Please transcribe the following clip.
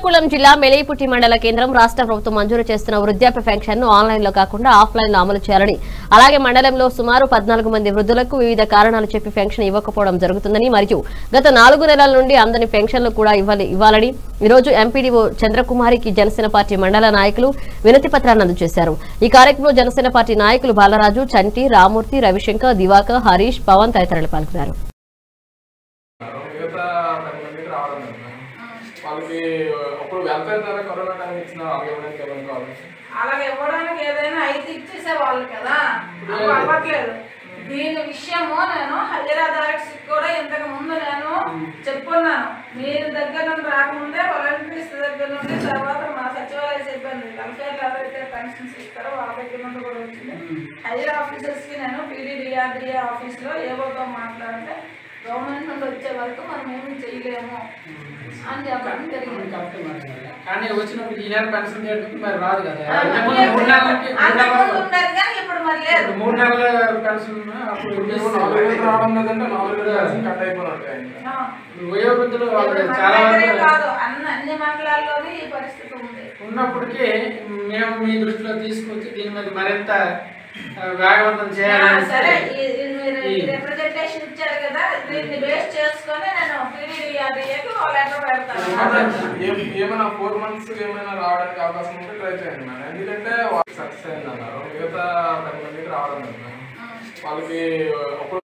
శ్రీకాకుళం జిల్లా మెలేపుట్టి మండల కేంద్రం రాష్ట్ర ప్రభుత్వం మంజూరు చేస్తున్న వృద్ధాప్య పెన్షన్ ను ఆన్లైన్ లో కాకుండా ఆఫ్లైన్ లో అమలు చేయాలని అలాగే మండలంలో సుమారు పద్నాలుగు మంది వృద్ధులకు వివిధ కారణాలు చెప్పి పెన్షన్ ఇవ్వకపోవడం జరుగుతుందని మరియు గత నాలుగు నెలల నుండి అందని పెన్షన్లు కూడా ఇవ్వాలి ఇవ్వాలని ఈ రోజు ఎంపీడీఓ చంద్రకుమారికి జనసేన పార్టీ మండల నాయకులు వినతి పత్రాన్ని అందజేశారు ఈ కార్యక్రమంలో జనసేన పార్టీ నాయకులు బాలరాజు చంటి రామూర్తి రవిశంకర్ దివాకర్ హరీష్ పవన్ తదితరులు పాల్గొన్నారు మిగతా పది మందికి రావడం లేదు మేడం. వాళ్ళకి అప్పుడు వెల్ఫేర్ ద్వారా కరోనా టైం ఇచ్చిన వాళ్ళకి ఇవ్వడానికి ఏమైనా కావాలి అలాగే ఇవ్వడానికి ఏదైనా అయితే ఇచ్చేసేవాళ్ళు కదా అవి అవ్వట్లేదు దీని విషయము నేను హజరా డైరెక్ట్స్ కూడా ఇంతకు ముందు నేను చెప్పున్నాను మీ దగ్గర నుండి రాకముందే వాలంటీర్స్ దగ్గర నుండి తర్వాత మా సచివాలయ సిబ్బంది వెల్ఫేర్ ఎవరైతే పెన్షన్స్ ఇస్తారో వాళ్ళ దగ్గర నుండి కూడా వచ్చింది హైయర్ ఆఫీసర్స్ కి నేను పీడీడీఆర్డీఏ ఆఫీస్ లో ఏవోతో మాట్లాడితే గవర్నమెంట్ నుండి వచ్చే వరకు మనం ఏమీ చేయలేము అని చెప్పడం జరిగింది కరెక్టే మరి. కానీ వచ్చినప్పుడు ఈ నెల పెన్షన్ డేట్ మరి రాదు కదా ఆ, ఇంతకు ముందు మూడు నెలలకి మూడు అంతకుముందు నెలలు ఉండేది కానీ ఇప్పుడు మరి లేదు ఇప్పుడు మూడు నెలల పెన్షన్ అప్పుడు ఇప్పుడు నాలుగు వేలు రావడం లేదంటే నాలుగు వేలు పెన్షన్ కట్ అయిపోయినట్టే ఇంకా. ఆ. వయోవృద్ధులు వాళ్ళు ఇప్పుడు మన చాలా దగ్గరే వరకు కాదు అన్ని అన్ని మండలాల్లోనే ఈ పరిస్థితి ఉంది ఉన్నప్పటికీ మేము మీ దృష్టిలో తీసుకొచ్చి దీని మీద మరింత ఆ, వేగవంతం ఆ, చేయాలని సరే ఈ- ఈ మీరు ఈ ఈ- రిప్రజెంటేషన్ ఇచ్చారు కదా దీన్ని బేస్ చేసుకొని నేను పీడీడీఆర్డీఏకి లెటర్ పెడతాను ఏ- ఏమైనా ఫోర్ మంత్స్ ఏమైనా రావడానికి అవకాశం ఉంటే ట్రై చేయండి మేడం ఎందుకంటే వాళ్ళకి సక్సెస్ అయింది అన్నారు మిగతా పది మందికి రావడం లేదు మేడం. వాళ్ళకి అప్పుడు